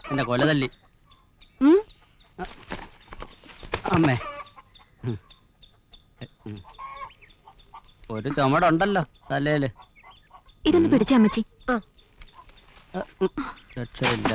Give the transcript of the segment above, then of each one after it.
എന്റെ കൊലതല്ലി ഉം? അമ്മേ ഉം. ഉം. ഒരു ചുമടുണ്ടല്ലോ തലയില് ഇതൊന്ന് പിടിച്ച അമ്മച്ചി രക്ഷയില്ല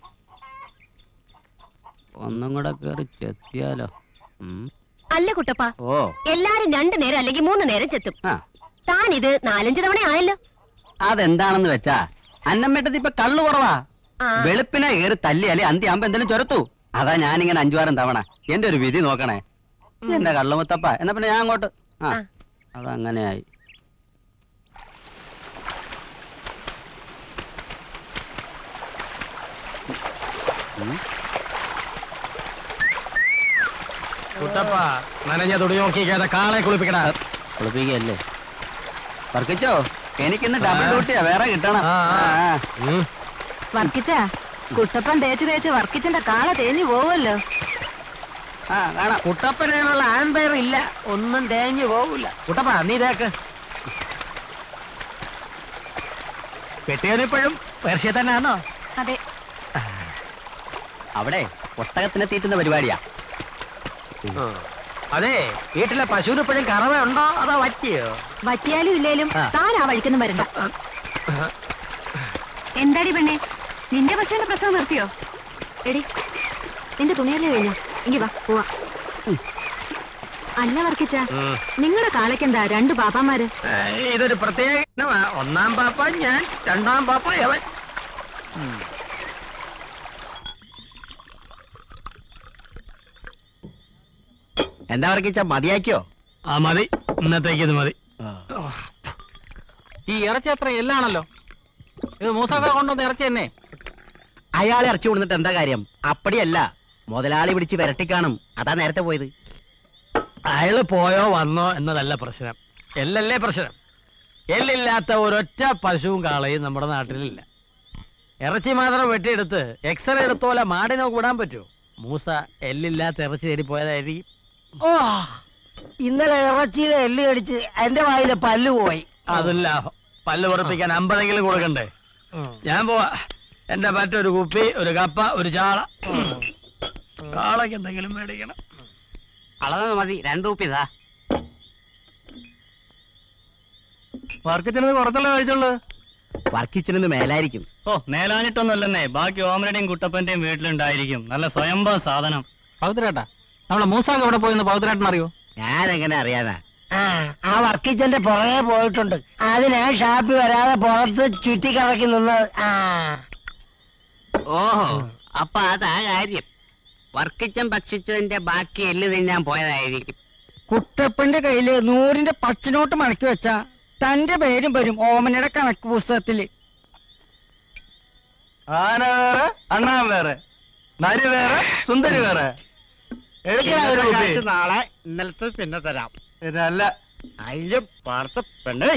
ഒന്നും കൂടെ കയറി ചെത്തിയാലോ ഉം. അല്ല കുട്ടപ്പ ഓ എല്ലാരും രണ്ടു നേരം അല്ലെങ്കിൽ മൂന്ന് നേരം ചെത്തും ആ താൻ ഇത് നാലഞ്ച് തവണ ആയല്ലോ അതെന്താണെന്ന് വെച്ചാ അന്നമ്മേട്ടത് ഇപ്പൊ കള്ളു കുറവാ ആ. വെളുപ്പിനെ കയറി തല്ലിയാലേ അന്തി ആകുമ്പോ എന്തെങ്കിലും ചൊരത്തു അതാ ഞാനിങ്ങനെ അഞ്ചുവാരം തവണ എന്റെ ഒരു വിധി നോക്കണേ എന്റെ കള്ളുമുത്തപ്പ എന്നാ പിന്നെ ഞാൻ അങ്ങോട്ട് ആ ആ. അതങ്ങനെയായി ഉം. കുട്ടപ്പ നനഞ്ഞ തുണി നോക്കിക്കാതെ കാളെ കുളിപ്പിക്കണ കുളിപ്പിക്കല്ലേ വർക്കിച്ചോ എനിക്കിന്ന് ഡബിൾ ഡ്യൂട്ടിയാ വേറെ കിട്ടണം ആ, ആ. ആ, ആ. വർക്കിച്ച കുട്ടപ്പൻ തേച്ച് തേച്ച് വർക്കിച്ചന്റെ കാള തേഞ്ഞു പോവല്ലോ ആ കാണാം കുട്ടപ്പനുള്ള ആമ്പയർ ഇല്ല ഒന്നും തേഞ്ഞു പോകില്ല കുട്ടപ്പ നീ ഇതേക്ക് കെട്ടിയവനിപ്പോഴും പേർഷ്യ തന്നെയാണോ അതെ അവിടെ ഒട്ടകത്തിനെ തീറ്റുന്ന പരിപാടിയാ അതെ വീട്ടിലെ പശുവിന് ഇപ്പോഴും കറവ ഉണ്ടോ അതോ വറ്റിയോ പറ്റിയാലും ഇല്ലേലും ആ. താൻ ആ വഴിക്കൊന്നും വരണ്ട എന്താടി പെണ്ണെ നിന്റെ പശുവിന്റെ പ്രസവം നിർത്തിയോ എടി നിന്റെ തുണിയല്ലേ കഴിഞ്ഞു എങ്കി വാ പോവാ ഉം. അല്ല വർക്കിച്ച നിങ്ങളുടെ കാളയ്ക്കെന്താ രണ്ട് പാപ്പാമാര് ഏ, ഇതൊരു പ്രത്യേക ഇനമാ. ഒന്നാം പാപ്പ ഞാൻ രണ്ടാം പാപ്പ യവൻ എന്താ വർക്കിച്ച മതിയാക്കിയോ ആ മതി ഇന്നത്തേക്ക് ഇത് മതി ഈ ഇറച്ചി അത്ര എല്ലാണല്ലോ ഇത് മൂസാക്ക കൊണ്ടുവന്ന ഇറച്ചി തന്നെ അയാളെ ഇറച്ചി കൊടുത്തിട്ട് എന്താ കാര്യം അപ്പടിയല്ല മുതലാളി പിടിച്ച് വിരട്ടിക്കാണും അതാ നേരത്തെ പോയത് അയാള് പോയോ വന്നോ എന്നതല്ല പ്രശ്നം എല്ലല്ലേ പ്രശ്നം എല്ലില്ലാത്ത ഒരൊറ്റ പശുവും കാളയും നമ്മുടെ നാട്ടിലില്ല ഇറച്ചി മാത്രം വെട്ടിയെടുത്ത് എക്സ്റേ എടുത്തോലെ മാടിനോ കൂടാൻ പറ്റുമോ മൂസ എല്ലില്ലാത്ത ഇറച്ചി തേടി പോയതായിരിക്കും ഓ ഇന്നലെ ഇറച്ചിയിലെ എല്ല് കടിച്ച് എന്റെ വായിലെ പല്ല് പോയി അതും ലാഭം പല്ല് ഉറപ്പിക്കാൻ അമ്പതെങ്കിലും കൊടുക്കണ്ടേ ഞാൻ പോവാ എന്റെ മറ്റൊരു കുപ്പി ഒരു കപ്പ ഒരു ചാള കാളയ്ക്ക് എന്തെങ്കിലും മേടിക്കണം അളന്നത് മതി രണ്ടു റുപ്യതാ വർക്കത്തിന് കുറച്ചല്ലേ കഴിച്ചുള്ളൂ വർക്കിച്ചിരുന്ന് മേലായിരിക്കും ഓ മേലാനിട്ടൊന്നുമല്ലെന്നേ ബാക്കി ഓമനയുടെയും കുട്ടപ്പന്റെയും വീട്ടിലുണ്ടായിരിക്കും നല്ല സ്വയംഭവ സാധനം പവിത്രേട്ടാ നമ്മളെ മൂസാക്ക എവിടെ പോയെന്ന് പവിത്രേട്ടൻ അറിയോ ഞാൻ എങ്ങനെ അറിയാനാ ആ ആ വർക്കിച്ചന്റെ പുറകെ പോയിട്ടുണ്ട് അതിനാ ഷാപ്പി വരാതെ പുറത്ത് ചുറ്റിക്കറക്കി നിന്നത് ആ ഓഹോ അപ്പൊ അതാ കാര്യം വർക്കിച്ചൻ ഭക്ഷിച്ചതിന്റെ ബാക്കി എല്ല് തിന്നാൻ പോയതായിരിക്കും കുട്ടപ്പന്റെ കയ്യില് നൂറിന്റെ പച്ചനോട്ട് മടക്കി വെച്ച തന്റെ പേരും വരും ഓമനയുടെ കണക്ക് പുസ്തകത്തില് ആന വേറെ അണ്ണാൻ വേറെ നരി വേറെ സുന്ദരി വേറെ എടുക്കണ ഒരു കുപ്പി. നാളെ ഇന്നലത്തെ പിന്നെ തരാം ഇതല്ല അതില് പാർത്ത പെണ്ണേ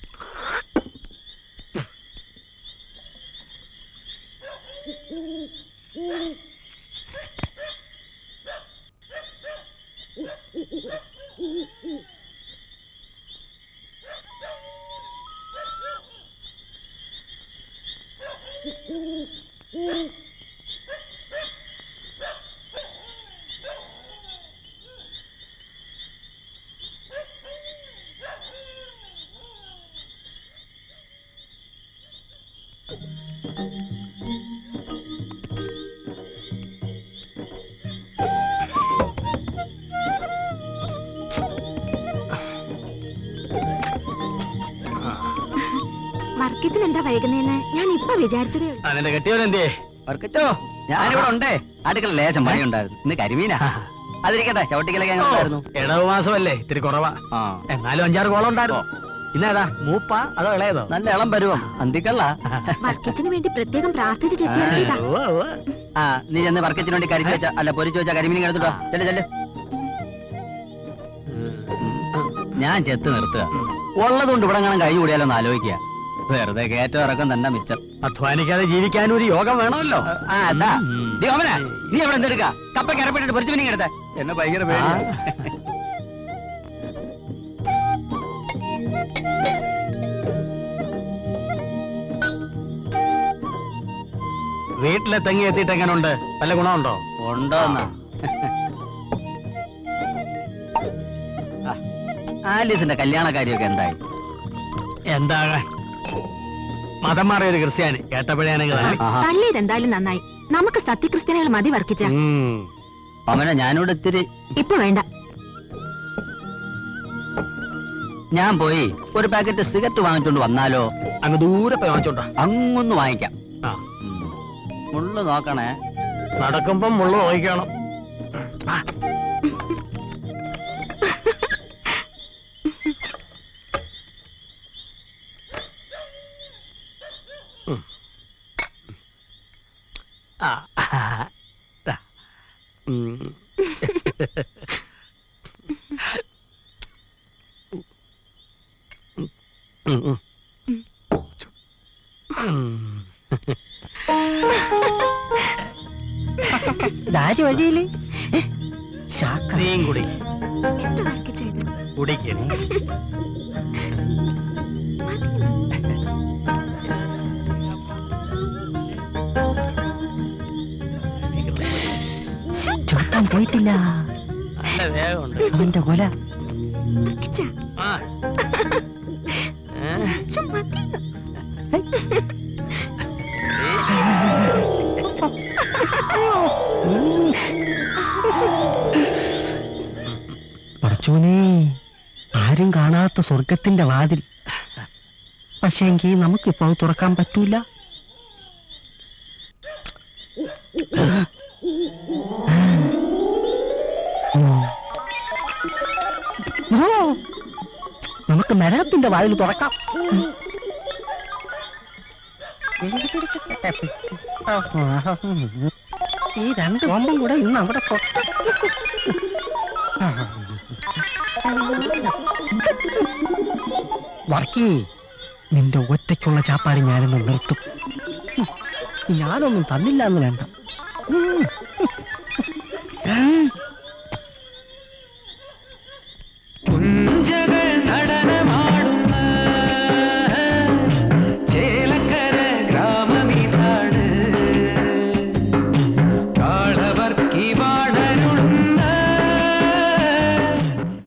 വർക്കിച്ചൻ എന്താ വൈകുന്നേന്ന് ഞാൻ ഇപ്പൊ വിചാരിച്ചതേ ഉള്ളൂ അതിന്റെ കെട്ടിയവൻ എന്തേ വർക്കിച്ചോ ഞാനിവിടെ ഉണ്ടേ അടുക്കള ലേശം പണി ഉണ്ടായിരുന്നു ഇന്ന് കരിമീനാ അതിരിക്കട്ടെ ചവിട്ടിക്കലൊക്കെ എങ്ങനെ ഉണ്ടായിരുന്നു ഇടവ് മാസമല്ലേ ഇത്തിരി കുറവാ ആ എന്നാലും അഞ്ചാറ് കോളം ഉണ്ടായിരുന്നു ഇന്നേതാ മൂപ്പ അതോ ഇളയതോ നല്ല ഇളം പരുവം അന്തിക്കള്ള വർക്കിച്ചിന് വേണ്ടി പ്രത്യേകം പ്രാർത്ഥിച്ച് ചെത്തിയാക്കിയതാ ഉവ്വ് ഉവ്വ്. ആ നീ ചെന്ന് വർക്കച്ചിന് വേണ്ടി കരിച്ചു വെച്ച അല്ല പൊരിച്ചു വെച്ച കരിമീൻ എടുത്തിട്ടോ ചെല്ല് ചെല്ല് ഞാൻ ചെത്ത് നിർത്തുക ഉള്ളതുകൊണ്ട് ഇവിടെ കാണാൻ കഴിഞ്ഞു കൂടിയാലോ ഒന്ന് ആലോചിക്കുക വെറുതെ കയറ്റം ഇറക്കം തന്നെ മിച്ചം അധ്വാനിക്കാതെ ജീവിക്കാനും ഒരു യോഗം വേണമല്ലോ ആ അതാ ഉം. നീ ഓമന നീ അവിടെ എന്തെടുക്ക കപ്പ കരപ്പെട്ടിട്ട് പൊരിച്ചു മീൻ എടുത്ത എന്നെ ഭയങ്കര പേടി വീട്ടിലെ തെങ്ങി എത്തിയിട്ട് എങ്ങനെയുണ്ട് വല്ല ഗുണമുണ്ടോ ഉണ്ടോന്നാ ആ, ആലീസിന്റെ കല്യാണക്കാരിയൊക്കെ എന്തായി എന്താകാൻ മതം മാറിയ ഒരു ക്രിസ്ത്യാനി കേട്ടപ്പോഴാണെങ്കിൽ ആഹാ. തള്ളിയത് എന്തായാലും നന്നായി നമുക്ക് സത്യക്രിസ്ത്യാനികൾ മതി വർക്കിച്ച അവനെ ഞാനിവിടെ ഇത്തിരി ഇപ്പൊ വേണ്ട ഞാൻ പോയി ഒരു പാക്കറ്റ് സിഗരറ്റ് വാങ്ങിച്ചോണ്ട് വന്നാലോ അങ്ങ് ദൂരെ പോയി വാങ്ങിച്ചോണ്ടാ അങ്ങൊന്ന് വാങ്ങിക്കാം ആ. ഉം. മുള്ളു നോക്കണേ നടക്കുമ്പം മുള്ളു നോക്കണം ആ ദാ. ഉം. ഉം, ഉം. ഉം. ദാരി വഴിയില് ശാക്ക നീയും കുടി എന്താ വർക്കിച്ച ഇത് കുടിക്കണേ ചുരുട്ടാൻ പോയിട്ടില്ല നല്ല വേഗമുണ്ട് അവന്റെ കൊല വർക്കിച്ച ആ ഏ? മതിന്ന് പറച്ചോനെ ആരും കാണാത്ത സ്വർഗത്തിന്റെ വാതിൽ പക്ഷേങ്കിൽ നമുക്കിപ്പോ അത് തുറക്കാൻ പറ്റൂല ഓ, നമുക്ക് നരകത്തിന്റെ വാതിൽ തുറക്കാം ഈ രണ്ട് ബോംബും കൂടെ ഇന്ന് അവിടെ പോ വർക്കി നിന്റെ ഒറ്റയ്ക്കുള്ള ചാപ്പാട് ഞാനൊന്ന് നിർത്തും ഹും, ഞാനൊന്നും തന്നില്ല എന്ന് വേണ്ട ഉം.